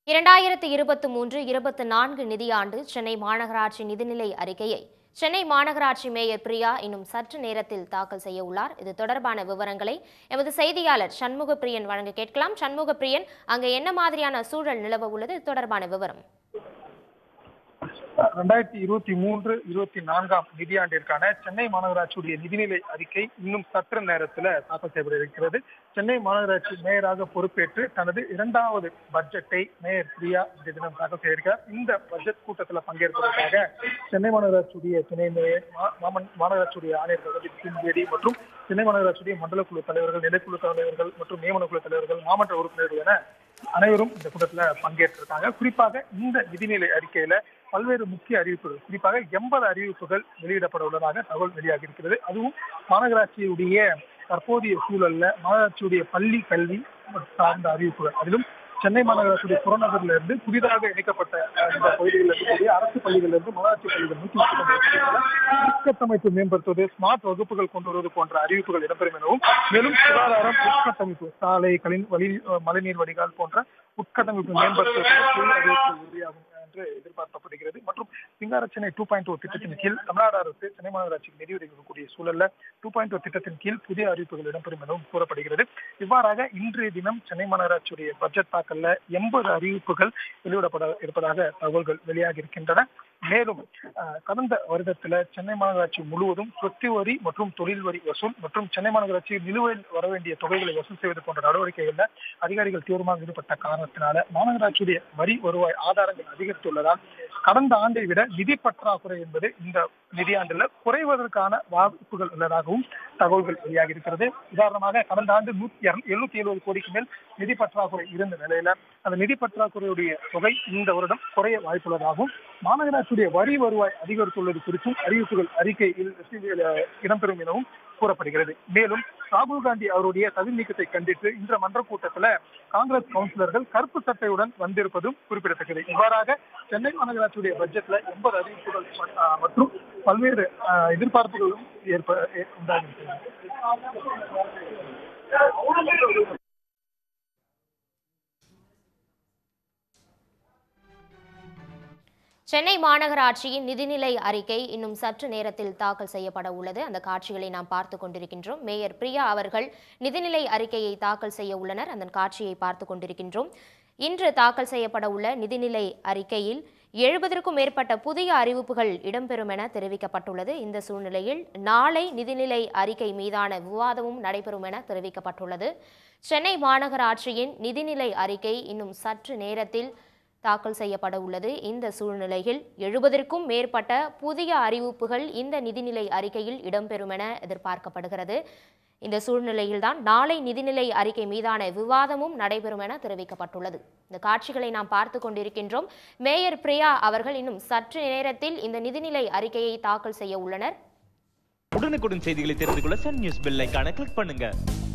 இரண்டாயிரத்து இருபத்தி மூன்று இருபத்தி நான்கு நிதியாண்டு சென்னை மாநகராட்சி நிதிநிலை அறிக்கையை சென்னை மாநகராட்சி மேயர் பிரியா இன்னும் சற்று நேரத்தில் தாக்கல் செய்ய உள்ளார் இது தொடர்பான விவரங்களை எமது செய்தியாளர் சண்முக பிரியன் வழங்க கேட்கலாம் சண்முக பிரியன் அங்கே என்ன மாதிரியான சூழல் நிலவ உள்ளது இது தொடர்பான விவரம் ரெண்டாயிரத்தி இருபத்தி மூன்று இருபத்தி நான்காம் நிதியாண்டிற்கான சென்னை மாநகராட்சியுடைய நிதிநிலை அறிக்கை இன்னும் சற்று நேரத்தில் தாக்கல் செய்யப்பட இருக்கிறது சென்னை மாநகராட்சி மேயராக பொறுப்பேற்று தனது இரண்டாவது பட்ஜெட்டை மேயர் பிரியா இந்த தினம் தாக்கல் செய்திருக்கிறார் இந்த பட்ஜெட் கூட்டத்தில் பங்கேற்பதற்காக சென்னை மாநகராட்சியுடைய துணை மேயர் மா- மாமன் மாநகராட்சியுடைய ஆணையர் பிரகதீப் சிங் பேடி மற்றும் சென்னை மாநகராட்சியுடைய மண்டல குழு தலைவர்கள் நிலைக்குழு தலைவர்கள் மற்றும் நியமன குழு தலைவர்கள் மாமன்ற உறுப்பினர்கள் என அனைவரும் இந்த கூட்டத்துல பங்கேற்றிருக்காங்க குறிப்பாக இந்த நிதிநிலை அறிக்கையில பல்வேறு முக்கிய அறிவிப்புகள் குறிப்பாக எண்பது அறிவிப்புகள் வெளியிடப்பட உள்ளதாக தகவல் வெளியாகி இருக்கிறது அதுவும் மாநகராட்சியுடைய தற்போதைய சூழல்ல மாநகராட்சியுடைய பள்ளி கல்வி சார்ந்த அறிவிப்புகள் அதிலும் சென்னை மாநகராட்சியுடைய புறநகர்ல இருந்து புதிதாக இணைக்கப்பட்ட அஹ், இந்த பகுதிகளில் இருக்கக்கூடிய அரசு பள்ளிகளில் இருந்து மாநகராட்சி பள்ளிகள் நூற்றி முப்பத்தி உட்கட்டமைப்பு மேம்படுத்துவது ஸ்மார்ட் வகுப்புகள் கொண்டு வருவது போன்ற அறிவிப்புகள் இடம்பெறும் எனவும் மேலும் சுகாதாரம் உட்கட்டமைப்பு சாலை கலின் வழி அஹ், மழைநீர் வடிகால் போன்ற உட்கட்டமைப்பு மேம்படுத்துவது புதிய அறிவிப்புகள் உறுதியாகும் என்று எதிர்பார்க்கப்படுகிறது மற்றும் சிங்கார சென்னை டூ பாயிண்ட் ஓ திட்டத்தின் கீழ் தமிழ்நாடு அரசு சென்னை மாநகராட்சிக்கு நிதி ஒதுக்கக்கூடிய சூழல்ல டூ பாயிண்ட் ஓ திட்டத்தின் கீழ் புதிய அறிவிப்புகள் இடம்பெறும் எனவும் கூறப்படுகிறது இவ்வாறாக இன்றைய தினம் சென்னை மாநகராட்சியுடைய பட்ஜெட் தாக்கல்ல எண்பது அறிவிப்புகள் வெளியிடப்பட இருப்பதாக தகவல்கள் வெளியாகி இருக்கின்றன மேலும் அஹ், கடந்த வருடத்துல சென்னை மாநகராட்சி முழுவதும் சொத்து வரி மற்றும் தொழில் வரி வசூல் மற்றும் சென்னை மாநகராட்சி நிலுவையில் வர வேண்டிய தொகைகளை வசூல் செய்வது போன்ற நடவடிக்கைகள்ல அதிகாரிகள் தீவிரமாக ஈடுபட்ட காரணத்தினால மாநகராட்சியுடைய வரி வருவாய் ஆதாரங்கள் அதிகரித்துள்ளதால் கடந்த ஆண்டை விட நிதி பற்றாக்குறை என்பது இந்த நிதியாண்டுல குறைவதற்கான வாய்ப்புகள் உள்ளதாகவும் தகவல்கள் வெளியாகி இருக்கிறது உதாரணமாக கடந்த ஆண்டு நூத்தி எழுநூத்தி எழுபது கோடிக்கு மேல் நிதி பற்றாக்குறை இருந்த நிலையில அந்த நிதி பற்றாக்குறையுடைய தொகை இந்த வருடம் குறைய வாய்ப்புள்ளதாகவும் மாநகராட்சியுடைய வரி வருவாய் அதிகரித்துள்ளது குறித்தும் அறிவிப்புகள் அறிக்கையில் அஹ், இடம்பெறும் எனவும் கூறப்படுகிறது மேலும் ராகுல் காந்தி அவருடைய தகுதி நீக்கத்தை கண்டித்து இன்ற மன்ற கூட்டத்துல காங்கிரஸ் கவுன்சிலர்கள் கருப்பு சட்டையுடன் வந்திருப்பதும் குறிப்பிடத்தக்கது இவ்வாறாக சென்னை மாநகராட்சியுடைய பட்ஜெட்ல எண்பது அறிவிப்புகள் அஹ், மற்றும் பல்வேறு அஹ், எதிர்பார்ப்புகளும் ஏற்ப ஏ- உண்டாகியிருக்கிறது சென்னை மாநகராட்சியின் நிதிநிலை அறிக்கை இன்னும் சற்று நேரத்தில் தாக்கல் செய்யப்பட உள்ளது அந்த காட்சிகளை நாம் பார்த்து கொண்டிருக்கின்றோம் மேயர் பிரியா அவர்கள் நிதிநிலை அறிக்கையை தாக்கல் செய்ய உள்ளனர் அந்த காட்சியை பார்த்து கொண்டிருக்கின்றோம் இன்று தாக்கல் செய்யப்பட உள்ள நிதிநிலை அறிக்கையில் எழுபதற்கும் மேற்பட்ட புதிய அறிவிப்புகள் இடம்பெறும் என தெரிவிக்கப்பட்டுள்ளது இந்த சூழ்நிலையில் நாளை நிதிநிலை அறிக்கை மீதான விவாதமும் நடைபெறும் என தெரிவிக்கப்பட்டுள்ளது சென்னை மாநகராட்சியின் நிதிநிலை அறிக்கை இன்னும் சற்று நேரத்தில் தாக்கல் செய்யப்பட உள்ளது இந்த சூழ்நிலையில் எழுபதற்கும் மேற்பட்ட புதிய அறிவிப்புகள் இந்த நிதிநிலை அறிக்கையில் இடம்பெறும் என எதிர்பார்க்கப்படுகிறது இந்த சூழ்நிலையில்தான் நாளை நிதிநிலை அறிக்கை மீதான விவாதமும் நடைபெறும் என தெரிவிக்கப்பட்டுள்ளது இந்த காட்சிகளை நாம் பார்த்து கொண்டிருக்கின்றோம் மேயர் பிரியா அவர்கள் இன்னும் சற்று நேரத்தில் இந்த நிதிநிலை அறிக்கையை தாக்கல் செய்ய உள்ளனர் உடனுக்குடன் செய்திகளை தெரிந்து கொள்ள சன் நியூஸ் பெல் ஐகானை கிளிக் பண்ணுங்க